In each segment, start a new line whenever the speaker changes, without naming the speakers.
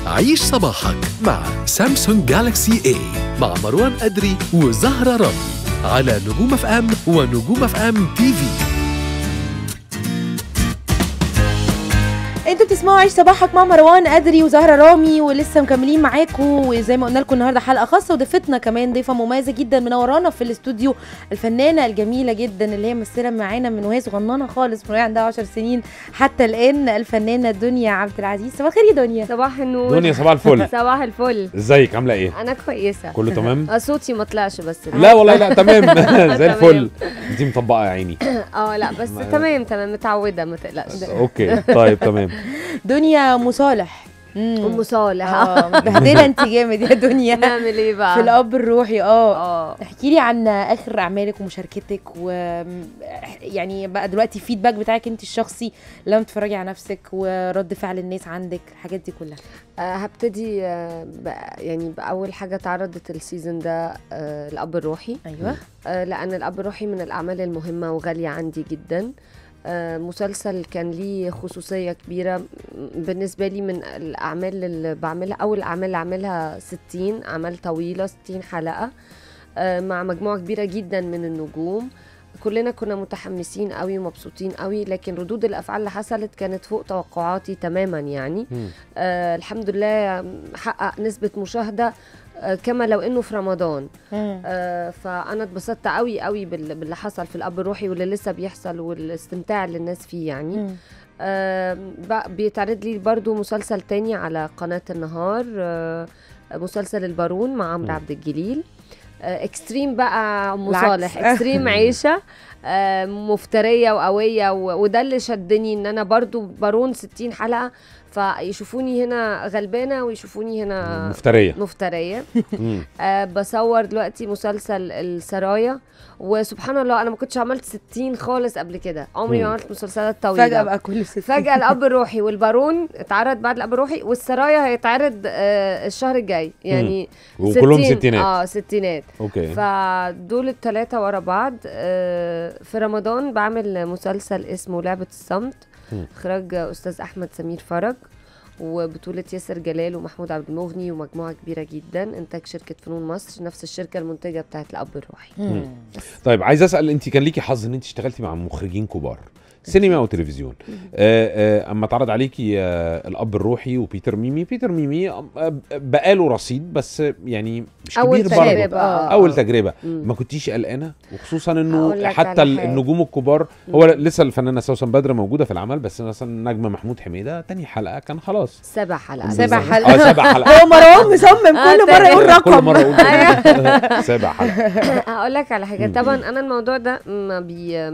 عيش صباحك مع سامسونج جالاكسي اي مع مروان أدري وزهرة رامي على نجوم اف ام ونجوم اف ام تي في
انتوا بتسمعوا عيش صباحك مع مروان ادري وزهره رامي ولسه مكملين معاكم وزي ما قلنا لكم النهارده حلقه خاصه وضيفتنا كمان ضيفه مميزه جدا منورانا في الاستوديو الفنانه الجميله جدا اللي هي ممثله معانا من وهي صغننه خالص من وهي عندها 10 سنين حتى الان الفنانه دنيا عبد العزيز صباح الخير يا دنيا
صباح النور
دنيا صباح الفل
صباح الفل
ازيك عامله ايه
انا كويسه
كله تمام
اه صوتي ما طلعش بس
لا والله لا تمام زي
تمام.
الفل انت مطبقه يا عيني
اه لا بس
ما-
تمام تمام متعوده ما تقلقش
اوكي طيب تمام
دنيا مصالح مم.
ام صالح
اه مبهدله انت جامد يا دنيا
نعمل ايه بقى
في الاب الروحي اه
اه
احكي لي عن اخر اعمالك ومشاركتك و يعني بقى دلوقتي الفيدباك بتاعك انت الشخصي لما بتتفرجي على نفسك ورد فعل الناس عندك الحاجات دي كلها
آه، هبتدي آه، بقى- يعني باول حاجه اتعرضت السيزون ده آه، الاب الروحي
ايوه
آه، لان الاب الروحي من الاعمال المهمه وغاليه عندي جدا آه، مسلسل كان ليه خصوصيه كبيره م- بالنسبه لي من الاعمال اللي بعملها اول الاعمال اللي عاملها 60 اعمال طويله 60 حلقه آه، مع مجموعه كبيره جدا من النجوم كلنا كنا متحمسين قوي ومبسوطين قوي لكن ردود الافعال اللي حصلت كانت فوق توقعاتي تماما يعني
مم.
آه الحمد لله حقق نسبه مشاهده آه كما لو انه في رمضان آه، فانا اتبسطت قوي قوي بال- باللي حصل في الاب الروحي واللي لسه بيحصل والاستمتاع اللي الناس فيه يعني
مم.
آه، بق- بيتعرض لي برضو مسلسل تاني على قناة النهار آه، مسلسل البارون مع عمرو
مم.
عبد الجليل آه، اكستريم بقى
العكس.
مصالح اكستريم عيشة آه، مفترية وقوية و- وده اللي شدني ان انا برضو بارون 60 حلقة فيشوفوني هنا غلبانة ويشوفوني هنا
مفتريه
مفترية
مم.
آه بصور دلوقتي مسلسل السرايا وسبحان الله انا ما كنتش عملت 60 خالص قبل كده عمري ما
مم.
عملت مسلسلات طويله
فجاه بقى كل ست
فجاه الاب الروحي والبارون اتعرض بعد الاب الروحي والسرايا هيتعرض آه الشهر الجاي يعني
وكلهم
60
ستينات
اه ستينات
اوكي
فدول الثلاثه ورا بعض آه في رمضان بعمل مسلسل اسمه لعبه الصمت
مم.
اخراج استاذ احمد سمير فرج وبطولة ياسر جلال ومحمود عبد المغني ومجموعة كبيرة جدا إنتاج شركة فنون مصر نفس الشركة المنتجة بتاعت الأب الروحي
مم.
طيب عايز اسال انت كان ليكي حظ ان انت اشتغلتي مع مخرجين كبار سينما وتلفزيون آه آه اما اتعرض عليكي آه الاب الروحي وبيتر ميمي بيتر ميمي آه بقاله رصيد بس يعني مش
أول
كبير برضه
تجربة آه.
اول تجربه
مم.
ما كنتيش قلقانه وخصوصا
هقول
انه
لك
حتى
على
ال-
حاجة.
النجوم الكبار هو لسه الفنانه سوسن بدر موجوده في العمل بس مثلا نجم محمود حميده تاني حلقه كان خلاص
سبع حلقات
سبع
بالظبط.
حلقات.
اه سبع حلقات
هو مروان مصمم
آه،
كل مره يقول
تقريباً.
كل
رقم
مره اقول سبع حلقات
هقول لك على حاجة
مم.
طبعا أنا الموضوع ده ما بي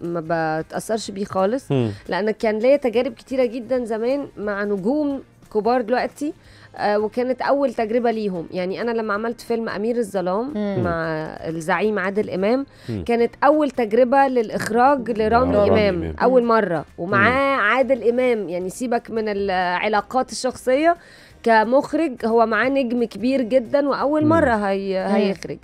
ما بتأثرش بيه خالص
مم.
لأن كان ليا تجارب كتيرة جدا زمان مع نجوم كبار دلوقتي آه وكانت أول تجربة ليهم يعني أنا لما عملت فيلم أمير الظلام
مم.
مع الزعيم عادل إمام
مم.
كانت أول تجربة للإخراج لرامي
رامي
إمام
إمام.
أول مرة ومعاه عادل إمام يعني سيبك من العلاقات الشخصية كمخرج هو معاه نجم كبير جدا وأول
مم.
مرة هي هيخرج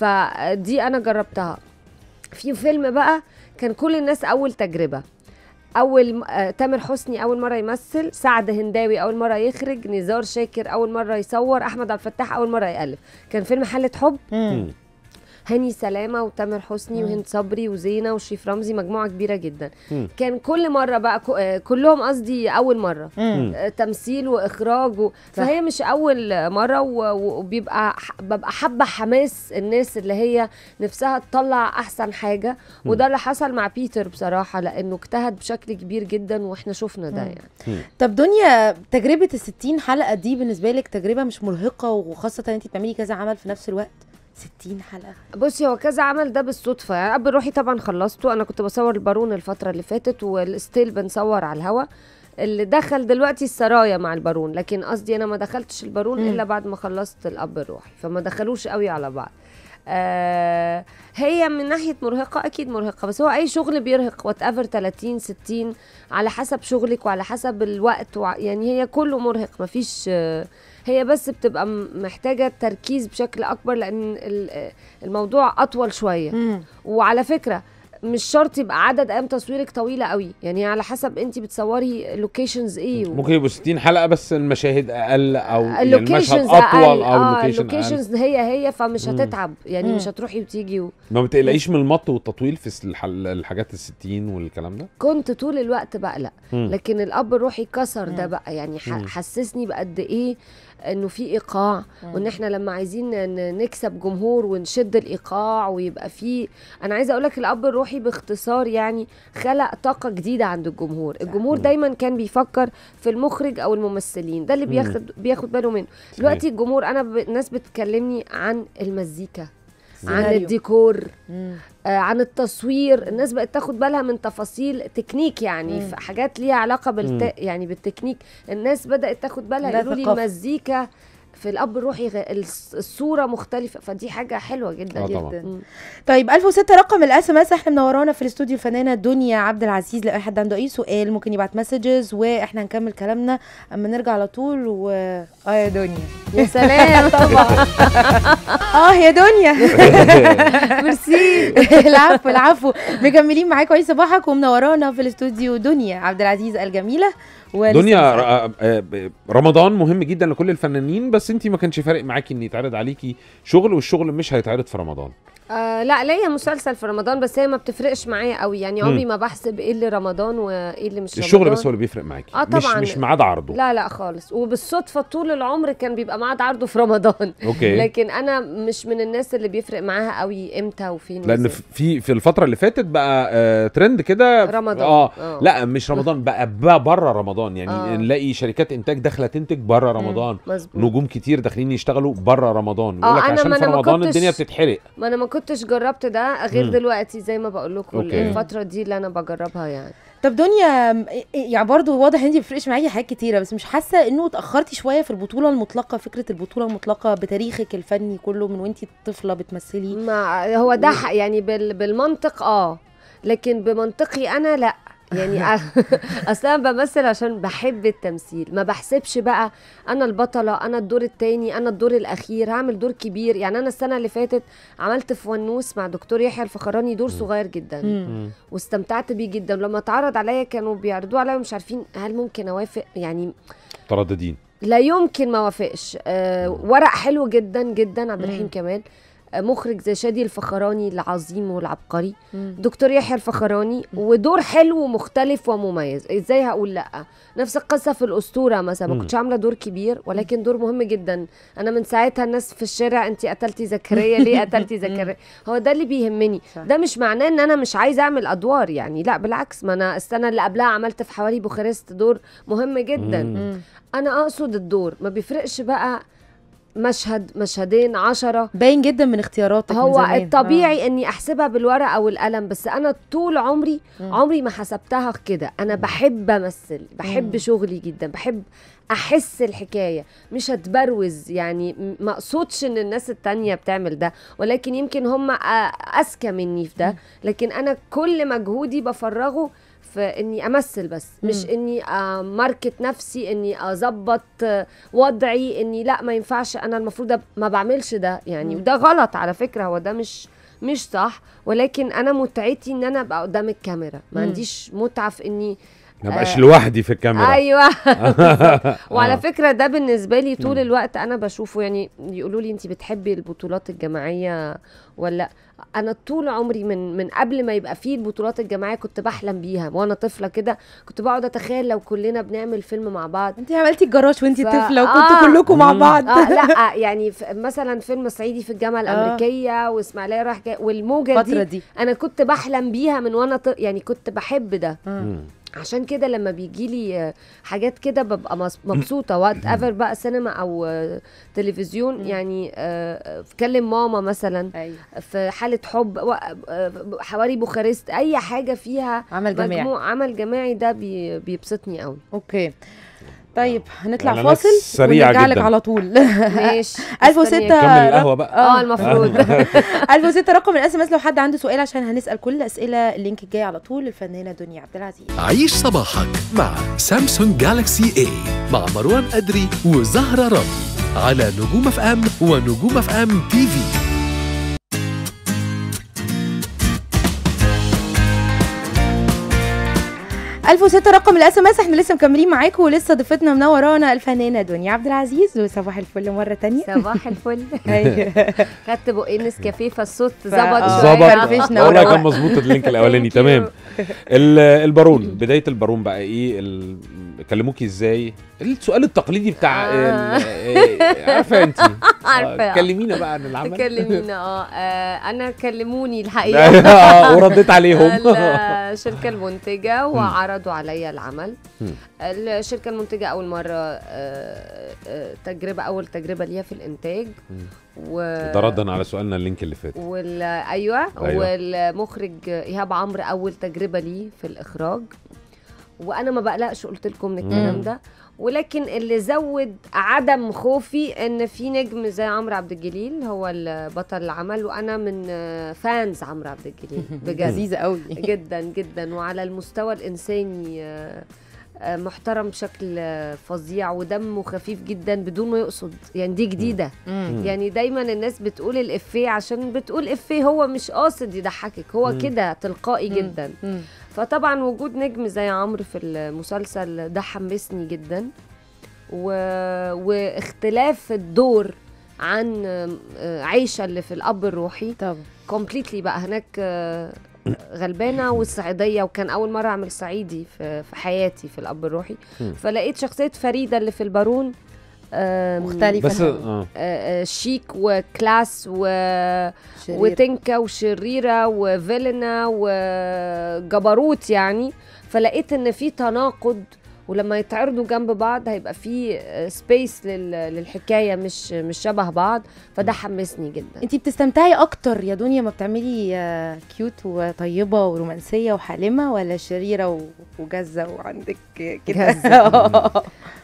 فدي أنا جربتها في فيلم بقى كان كل الناس أول تجربة اول آه تامر حسني اول مره يمثل سعد هنداوي اول مره يخرج نزار شاكر اول مره يصور احمد عبد الفتاح اول مره يالف كان فيلم حاله حب
مم.
مم.
هاني سلامه وتامر حسني
مم.
وهند صبري وزينه وشريف رمزي مجموعه كبيره جدا
مم.
كان كل مره بقى كو- آه، كلهم قصدي اول مره
مم.
آه، تمثيل واخراج و... فهي مش اول مره و- و- وبيبقى ح- ببقى حابه حماس الناس اللي هي نفسها تطلع احسن حاجه وده اللي حصل مع بيتر بصراحه لانه اجتهد بشكل كبير جدا واحنا شفنا ده
مم.
يعني
طب دنيا تجربه ال 60 حلقه دي بالنسبه لك تجربه مش مرهقه وخاصه ان انت بتعملي كذا عمل في نفس الوقت 60 حلقه
بصي هو كذا عمل ده بالصدفه يعني اب روحي طبعا خلصته انا كنت بصور البارون الفتره اللي فاتت والستيل بنصور على الهوا اللي دخل دلوقتي السرايا مع البارون لكن قصدي انا ما دخلتش البارون
مم.
الا بعد ما خلصت الاب الروحي فما دخلوش قوي على بعض آه هي من ناحيه مرهقه اكيد مرهقه بس هو اي شغل بيرهق وات ايفر 30 60 على حسب شغلك وعلى حسب الوقت وع يعني هي كله مرهق مفيش آه هي بس بتبقى م- محتاجه تركيز بشكل اكبر لان ال- الموضوع اطول شويه
مم.
وعلى فكره مش شرط يبقى عدد ايام تصويرك طويله قوي يعني على حسب انت بتصوري لوكيشنز ايه و...
ممكن يبقوا 60 حلقه بس المشاهد اقل او يعني المشهد
اللوكيشنز
اطول
اقل
او
اه
اللوكيشن اقل
اللوكيشنز هي هي فمش
مم.
هتتعب يعني
مم.
مش هتروحي وتيجي و...
ما بتقلقيش من المط والتطويل في الحل... الحاجات ال 60 والكلام ده
كنت طول الوقت بقلق
مم.
لكن الاب الروحي كسر ده
مم.
بقى يعني ح-
مم.
حسسني بقد ايه انه في ايقاع وان احنا لما عايزين ن- نكسب جمهور ونشد الايقاع ويبقى في انا عايزه اقول لك الاب الروحي باختصار يعني خلق طاقه جديده عند الجمهور الجمهور
مم.
دايما كان بيفكر في المخرج او الممثلين ده اللي
مم.
بياخد بياخد باله منه دلوقتي الجمهور انا ب... الناس بتكلمني عن المزيكا عن
سيناريو.
الديكور
مم.
آه، عن التصوير الناس بقت تاخد بالها من تفاصيل تكنيك يعني
مم.
في حاجات ليها علاقه بالت...
مم.
يعني بالتكنيك الناس بدات تاخد بالها
ده
يقولوا لي
ثقافة.
المزيكا في الاب الروحي غ... الص- الصوره مختلفه فدي حاجه حلوه جدا
آه
جدا
طبعاً.
مم.
طيب 1006 رقم الاس ام اس احنا منورانا في الاستوديو الفنانه دنيا عبد العزيز لو اي حد عنده اي سؤال ممكن يبعت مسجز واحنا هنكمل كلامنا اما نرجع على طول و اه يا دنيا
يا سلام طبعا
اه يا دنيا
ميرسي
العفو العفو مكملين معاكم اي صباحك ومنورانا في الاستوديو دنيا عبد العزيز الجميله ولسه
دنيا
مساء.
ر- آه، ب- رمضان مهم جدا لكل الفنانين بس انت ما كانش فارق معاكي ان يتعرض عليكي شغل والشغل مش هيتعرض في رمضان
آه لا ليا مسلسل في رمضان بس هي ما بتفرقش معايا قوي يعني عمري ما بحسب ايه اللي رمضان وايه اللي مش
الشغل
رمضان.
بس هو اللي بيفرق معاكي
آه
مش
طبعاً.
مش ميعاد عرضه
لا لا خالص وبالصدفه طول العمر كان بيبقى ميعاد عرضه في رمضان
اوكي
لكن انا مش من الناس اللي بيفرق معاها قوي امتى وفين
لان
وإزاي.
في في الفتره اللي فاتت بقى آه ترند كده
رمضان
اه
آه.
لا مش رمضان بقى بقى بره رمضان يعني
آه.
نلاقي شركات انتاج داخله تنتج بره رمضان
مظبوط
نجوم كتير داخلين يشتغلوا بره رمضان
آه،
يقول لك
أنا
عشان
ما
في
أنا ما
رمضان
كنتش-
الدنيا بتتحرق
ما انا ما كنتش جربت ده غير
مم.
دلوقتي زي ما بقول لكم
أوكي.
الفتره دي اللي انا بجربها يعني
طب دنيا م- يعني برضو واضح ان انت بيفرقش معاكي حاجات كتيره بس مش حاسه انه اتاخرتي شويه في البطوله المطلقه فكره البطوله المطلقه بتاريخك الفني كله من وانت طفله بتمثلي
ما هو ده حق يعني بال بالمنطق اه لكن بمنطقي انا لا يعني أ- اصلا أنا بمثل عشان بحب التمثيل ما بحسبش بقى انا البطله انا الدور التاني انا الدور الاخير هعمل دور كبير يعني انا السنه اللي فاتت عملت في ونوس مع دكتور يحيى الفخراني دور صغير جدا
مم.
واستمتعت بيه جدا لما اتعرض عليا كانوا بيعرضوه عليا مش عارفين هل ممكن اوافق يعني
مترددين
لا يمكن ما وافقش آه ورق حلو جدا جدا عبد الرحيم
مم.
كمال آه مخرج زي شادي الفخراني العظيم والعبقري
مم.
دكتور يحيى الفخراني ودور حلو ومختلف ومميز ازاي هقول لا نفس القصه في الاسطوره مثلا ما
مم.
كنتش عامله دور كبير ولكن دور مهم جدا انا من ساعتها الناس في الشارع انت قتلتي زكريا ليه قتلتي زكريا هو ده اللي بيهمني
صح.
ده مش معناه ان انا مش عايزه اعمل ادوار يعني لا بالعكس ما انا السنه اللي قبلها عملت في حواري بوخارست دور مهم جدا
مم.
مم.
انا اقصد الدور ما بيفرقش بقى مشهد مشهدين عشرة
باين جدا من اختياراتك من
هو
زمان.
الطبيعي اني احسبها بالورقه او القلم بس انا طول عمري
مم.
عمري ما حسبتها كده انا بحب امثل بحب
مم.
شغلي جدا بحب احس الحكايه مش هتبروز يعني م- ما اقصدش ان الناس التانية بتعمل ده ولكن يمكن هم أ- اذكى مني في ده لكن انا كل مجهودي بفرغه في اني امثل بس مش
مم.
اني ماركت نفسي اني اظبط آه، وضعي اني لا ما ينفعش انا المفروض أب- ما بعملش ده يعني
مم.
وده غلط على فكره هو ده مش مش صح ولكن انا متعتي ان انا ابقى قدام الكاميرا ما
مم.
عنديش متعه في اني
ما بقاش
آه.
لوحدي في الكاميرا
ايوه وعلى
آه.
فكره ده بالنسبه لي طول
مم.
الوقت انا بشوفه يعني يقولوا لي انت بتحبي البطولات الجماعيه ولا انا طول عمري من من قبل ما يبقى فيه البطولات الجماعيه كنت بحلم بيها وانا طفله كده كنت بقعد اتخيل لو كلنا بنعمل فيلم مع بعض
انت عملتي الجراج وانت
ف-
طفله وكنتوا
آه.
كلكم مع
مم.
بعض
اه لا يعني ف- مثلا فيلم صعيدي في الجامعه
آه.
الامريكيه واسماعيليه راح جاي والموجه
الفتره
دي
دي
انا كنت بحلم بيها من وانا ط... يعني كنت بحب ده
آه.
مم.
عشان كده لما بيجي لي حاجات كده ببقى مص- مبسوطه وقت ايفر بقى سينما او آه، تلفزيون
مم.
يعني آه، في كلم ماما مثلا
ايوه
في حاله حب و- آه، حواري بوخارست اي حاجه فيها
عمل جماعي
مجموع عمل جماعي ده بي بيبسطني قوي
اوكي طيب هنطلع
إعلانات
فاصل
سريعة
ونرجع لك
جدا.
على طول
ماشي
1006
مستنياك.
كمل القهوه بقى
اه المفروض
1006 رقم الاس ام اس لو حد عنده سؤال عشان هنسال كل الاسئله اللينك الجاي على طول الفنانه دنيا عبد العزيز
عيش صباحك مع سامسونج جالاكسي اي مع مروان أدري وزهرة رمي على نجوم اف ام ونجوم اف ام تي في
1006 رقم الاس ام اس احنا لسه مكملين معاكم ولسه ضيفتنا منورانا الفنانه دنيا عبد العزيز وصباح الفل مره تانية
صباح الفل
أيوة.
خدت بقين نسكافيه فالصوت
فا-
ظبط
آه.
شويه
ظبط. فرفشنا
والله
وروق.
كان مظبوط اللينك الاولاني
Thank you.
تمام ال- البارون بدايه البارون بقى ايه ال- كلموكي ازاي السؤال التقليدي بتاع
آه.
ال- إيه، عارفه انت
عارفة.
كلمينا بقى عن العمل
كلمينا اه آه، انا كلموني الحقيقه
آه، ورديت عليهم
الشركة المنتجة وعرضوا عليا العمل
مم.
الشركة المنتجة أول مرة آه، آه، تجربة أول تجربة ليها في الإنتاج
مم.
و
ده ردا على سؤالنا اللينك اللي فات
وال ايوه,
أيوة.
أيوة. والمخرج ايهاب عمرو اول تجربه ليه في الاخراج وانا ما بقلقش قلت لكم من الكلام
مم.
ده ولكن اللي زود عدم خوفي ان في نجم زي عمرو عبد الجليل هو البطل العمل وانا من آه، فانز عمرو عبد الجليل بجد
لذيذه قوي
جدا جدا وعلى المستوى الانساني آه، آه، محترم بشكل آه، فظيع ودمه خفيف جدا بدون ما يقصد يعني دي جديده
مم.
يعني دايما الناس بتقول الافيه عشان بتقول افيه هو مش قاصد يضحكك هو
مم.
كده تلقائي
مم.
جدا
مم.
فطبعا وجود نجم زي عمرو في المسلسل ده حمسني جدا و... واختلاف الدور عن آه، عيشه اللي في الاب الروحي
طبعا
كومبليتلي بقى هناك آه، غلبانه والصعيديه وكان اول مره اعمل صعيدي في في حياتي في الاب الروحي
مم.
فلقيت شخصيه فريده اللي في البارون آم،
مختلفة.
بس اه
آه، آه، شيك وكلاس و...
شرير.
وتنكة وشريرة وفيلنا وجبروت يعني فلقيت ان في تناقض ولما يتعرضوا جنب بعض هيبقى في سبيس للحكايه مش مش شبه بعض فده حمسني جدا
انتي بتستمتعي اكتر يا دنيا ما بتعملي آه، كيوت وطيبه ورومانسيه وحالمه ولا شريره و- وجزه وعندك كده
جزة.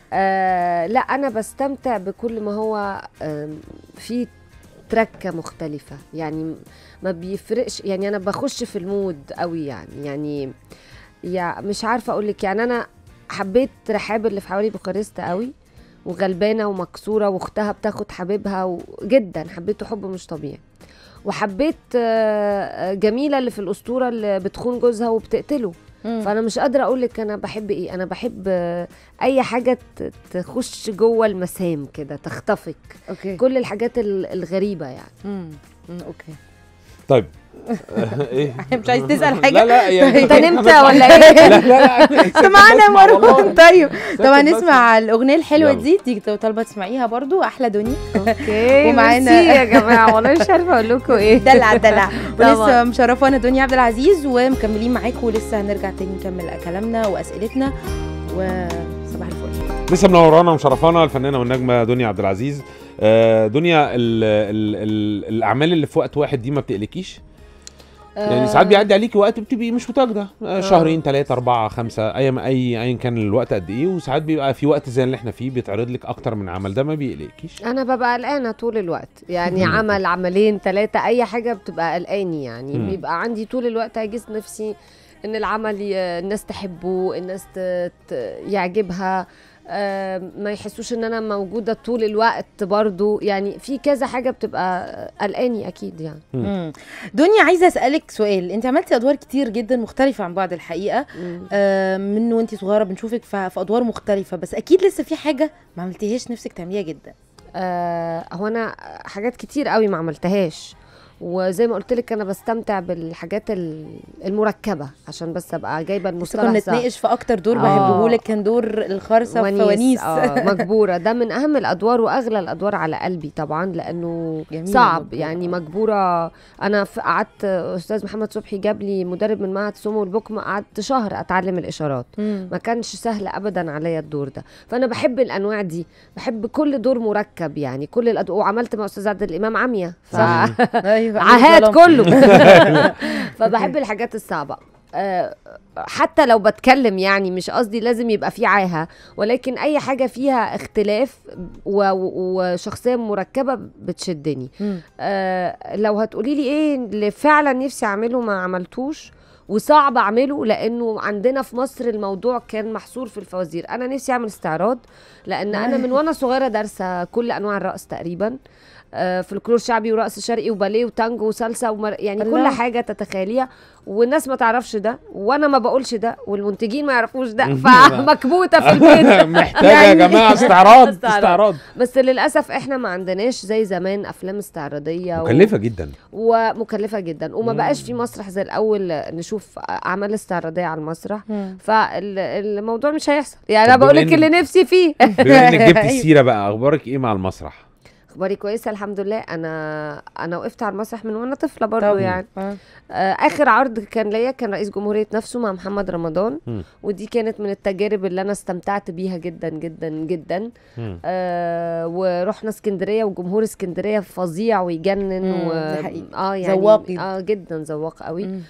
آه لا انا بستمتع بكل ما هو آم، في تركه مختلفه يعني ما بيفرقش يعني انا بخش في المود قوي يعني يعني يا مش عارفه اقول لك يعني انا حبيت رحاب اللي في حوالي بوخارست قوي وغلبانه ومكسوره واختها بتاخد حبيبها و- جدا حبيته حب مش طبيعي وحبيت آه، آه، جميله اللي في الاسطوره اللي بتخون جوزها وبتقتله
مم.
فانا مش قادره اقول لك انا بحب ايه انا بحب آه، اي حاجه ت- تخش جوه المسام كده تخطفك
اوكي
كل الحاجات ال- الغريبه يعني
مم. مم، اوكي
طيب ايه
مش عايز تسال حاجه
لا لا يعني
انت نمت ولا ايه
لا لا لا
سمعنا
بسمع
مروان
والله.
طيب طبعا
بس.
نسمع الاغنيه الحلوه
يلا.
دي تيجي طالبه تسمعيها برضو احلى دنيا
اوكي
ومعانا-
ميرسي يا جماعه والله مش عارفه اقول لكم ايه
دلع دلع
طبعاً.
ولسه مشرفانا دنيا عبد العزيز ومكملين معاكم ولسه هنرجع تاني نكمل كلامنا واسئلتنا وصباح الفل
لسه منورانا ومشرفانا الفنانه والنجمه دنيا عبد العزيز آه، دنيا ال ال ال الاعمال اللي في وقت واحد دي ما بتقلكيش يعني ساعات بيعدي عليكي وقت بتبقي مش متواجده آه، شهرين ثلاثه اربعه خمسه اي اي ايا كان الوقت قد ايه وساعات بيبقى في وقت زي اللي احنا فيه بيتعرض لك اكتر من عمل ده ما بيقلقكيش
انا ببقى قلقانه طول الوقت يعني عمل عملين ثلاثه اي حاجه بتبقى قلقاني يعني
مم.
بيبقى عندي طول الوقت هجس نفسي ان العمل ي- الناس تحبه الناس ت- ت- يعجبها آه، ما يحسوش ان انا موجوده طول الوقت برضو يعني في كذا حاجه بتبقى قلقاني اكيد يعني
مم.
مم. دنيا عايزه اسالك سؤال انت عملتي ادوار كتير جدا مختلفه عن بعض الحقيقه
مم.
آه، من وانت صغيره بنشوفك في في ادوار مختلفه بس اكيد لسه في حاجه ما عملتيهاش نفسك تعمليها جدا
آه، هو انا حاجات كتير قوي ما عملتهاش وزي ما قلت لك انا بستمتع بالحاجات ال- المركبه عشان بس ابقى جايبه
بس
المصطلح
كنا
صح.
نتناقش في اكتر دور
آه.
بحبهولك كان دور الخرصه في فوانيس
آه مجبوره ده من اهم الادوار واغلى الادوار على قلبي طبعا لانه
جميلة
صعب
مجبورة.
يعني مجبوره انا ف- قعدت استاذ محمد صبحي جاب لي مدرب من معهد سمو البكمه قعدت شهر اتعلم الاشارات
مم.
ما كانش سهل ابدا عليا الدور ده فانا بحب الانواع دي بحب كل دور مركب يعني كل الادوار وعملت مع استاذ عادل الامام عمية ف...
ايوه
عهات
ظلام.
كله فبحب الحاجات الصعبه آه، حتى لو بتكلم يعني مش قصدي لازم يبقى في عاهه ولكن اي حاجه فيها اختلاف و- و- وشخصيه مركبه بتشدني
مم.
آه، لو هتقولي لي ايه اللي فعلا نفسي اعمله ما عملتوش وصعب اعمله لانه عندنا في مصر الموضوع كان محصور في الفوازير انا نفسي اعمل استعراض لان انا من وانا صغيره دارسه كل انواع الرقص تقريبا آه، فلكلور شعبي ورقص شرقي وباليه وتانجو وسالسا ومر... يعني
الله.
كل حاجه تتخيليها والناس ما تعرفش ده وانا ما بقولش ده والمنتجين ما يعرفوش ده فمكبوته في البيت
محتاجه يا
يعني-
جماعه استعراض
استعراض.
استعراض
بس للاسف احنا ما عندناش زي زمان افلام استعراضيه و-
مكلفه جدا
ومكلفه جدا وما
مم.
بقاش في مسرح زي الاول نشوف اعمال استعراضيه على المسرح
مم.
فالموضوع مش هيحصل يعني انا
طب
بقول
بما
لك
إن-
اللي نفسي فيه
بما انك جبت
أيوة.
السيره بقى اخبارك ايه مع المسرح
اخباري كويسه الحمد لله انا انا وقفت على المسرح من وانا طفله برضو
طب.
يعني
آه.
آه، اخر عرض كان ليا كان رئيس جمهوريه نفسه مع محمد رمضان
مم.
ودي كانت من التجارب اللي انا استمتعت بيها جدا جدا جدا
مم.
آه ورحنا اسكندريه وجمهور اسكندريه فظيع ويجنن
مم،
و...
دي حقيقة.
اه يعني
ذواق جدا.
اه جدا ذواق قوي
مم.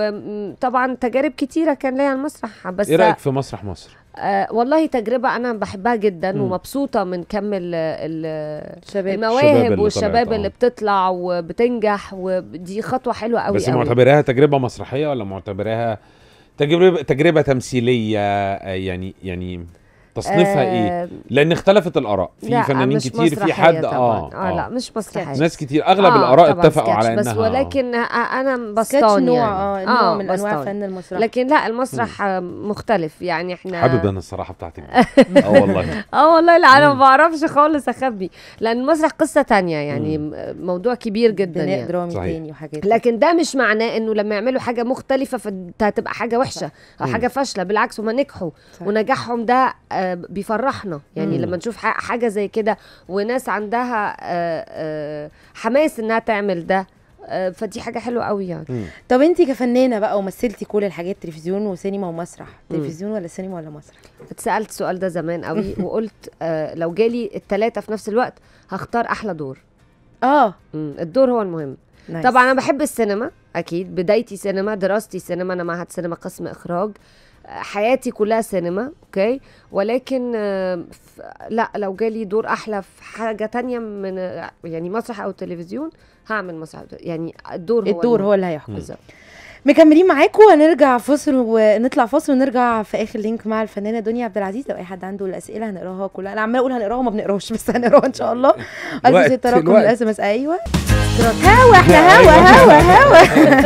وطبعا تجارب كتيره كان ليا على المسرح بس
ايه رايك في مسرح مصر
آه والله تجربه انا بحبها جدا
مم.
ومبسوطه من كم ال- ال-
شباب
الشباب
المواهب
اللي
والشباب
طلعت،
اللي
آه.
بتطلع وبتنجح ودي خطوه حلوه قوي
بس
قوي.
معتبراها تجربه مسرحيه ولا معتبراها تجربه تجربه تمثيليه آه، يعني يعني تصنيفها ايه
آه،
لان اختلفت الاراء في
لا،
فنانين
مش
كتير في
مسرحية
حد
طبعاً.
اه,
اه لا مش مسرحيه
ناس كتير اغلب
آه،
الاراء
طبعاً
اتفقوا على
سكتش،
انها
بس ولكن آه، انا
سكتش
بسطان
نوع
يعني
اه نوع من انواع
بسطان.
فن المسرح
لكن لا المسرح آه، مختلف يعني احنا
حابب انا الصراحه بتاعتك دي. اه والله
اه والله لا انا ما
مم.
بعرفش خالص اخبي لان المسرح قصه تانية يعني م- موضوع كبير جدا
بناء
يعني.
درامي
صحيح.
تاني وحاجات
لكن ده مش معناه انه لما يعملوا حاجه مختلفه فهتبقى حاجه وحشه او
مم.
حاجه فاشله بالعكس هما نجحوا
صح.
ونجاحهم ده آه، بيفرحنا يعني
مم.
لما نشوف ح- حاجه زي كده وناس عندها آه، آه، حماس انها تعمل ده آه، فدي حاجه حلوه قوي يعني
مم.
طب انت كفنانه بقى ومثلتي كل الحاجات تلفزيون وسينما ومسرح
مم.
تلفزيون ولا سينما ولا مسرح
اتسالت السؤال ده زمان قوي وقلت آه، لو جالي الثلاثه في نفس الوقت هختار احلى دور
اه
مم، الدور هو المهم
نايس.
طبعا انا بحب السينما اكيد بدايتي سينما دراستي سينما انا معهد سينما قسم اخراج حياتي كلها سينما اوكي ولكن آه، ف- لا لو جالي دور احلى في حاجه تانية من آه، يعني مسرح او تلفزيون هعمل مسرح أو ت- يعني الدور هو
الدور هو
المهم.
اللي هيحكم
بالظبط
مكملين معاكم هنرجع فاصل ونطلع فاصل ونرجع في اخر لينك مع الفنانه دنيا عبد العزيز لو اي حد عنده الاسئله هنقراها كلها انا عماله اقول هنقراها وما بنقراش بس هنقراها ان شاء الله
الوقت،
1006 رقم
الوقت.
الاس ام اس ايوه هوا احنا هوا هوا هوا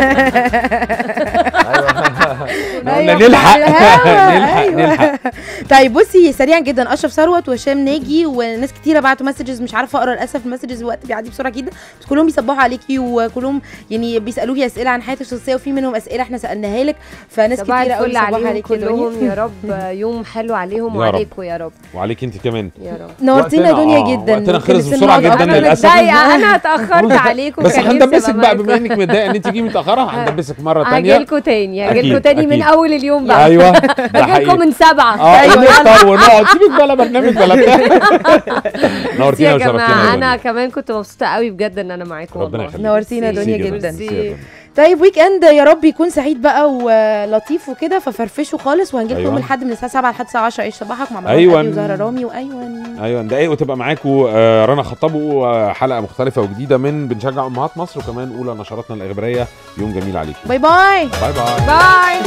قلنا
أيوة،
نلحق
الهوا،
نلحق
أيوة.
نلحق
طيب بصي سريعا جدا اشرف ثروت وهشام ناجي وناس كتيره بعتوا مسجز مش عارفه اقرا للاسف المسجز الوقت بيعدي بسرعه جدا بس كلهم بيصبحوا عليكي وكلهم يعني بيسالوكي اسئله عن حياتك الشخصيه وفي منهم اسئله احنا سالناها لك فناس
صباح
كتيره قوي
الفل
بيصبحوا
عليهم
عليكي يا دنيا.
كلهم يا رب يوم حلو عليهم
يا
وعليكم يا رب
وعليك انت كمان
يا رب
نورتينا يا
وقتنا-
دنيا
آه،
جدا
وقتنا
ممكن
خلص
نسيب
بسرعة
نقعد
جدا
أكتر.
انا
للأسف.
متضايقه انا اتاخرت عليكم
بس
كان
هندبسك
نفسي
بقى
أبقى
بما انك متضايقه ان انت تيجي متاخره هندبسك مره
هاجي
ثانيه
لكم تاني
أكيد،
هاجي لكم تاني من
أكيد.
اول اليوم بقى
ايوه ده
هاجي
حقيقي
لكم من سبعة
اه
أيوة.
نفطر ونقعد سيبك بقى لا برنامج بلا بتاع نورتينا
يا
وشرفتينا
جماعه
يا
انا
دنيا.
كمان كنت مبسوطه قوي بجد ان انا معاكم
ربنا
والله
يخليك
نورتينا يا
ميرسي.
دنيا
ميرسي
جدا
ميرسي يا دنيا.
طيب ويك اند يا رب يكون سعيد بقى ولطيف وكده ففرفشوا خالص وهنجي لكم
أيوة.
يوم الاحد من الساعه 7 لحد الساعه 10 عيش صباحك مع مروان
أيوة.
أدري وزهره رامي وايوه
ايوه دقايق وتبقى معاكم آه، رنا خطاب وحلقه مختلفه وجديده من بنشجع امهات مصر وكمان اولى نشراتنا الاخباريه يوم جميل عليكم
باي باي
باي باي
باي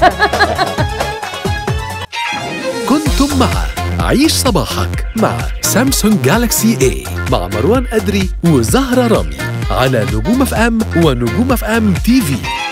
كنتم مع عيش صباحك مع سامسونج جالاكسي اي مع مروان أدري وزهرة رامي على نجوم اف ام ونجوم اف ام تي في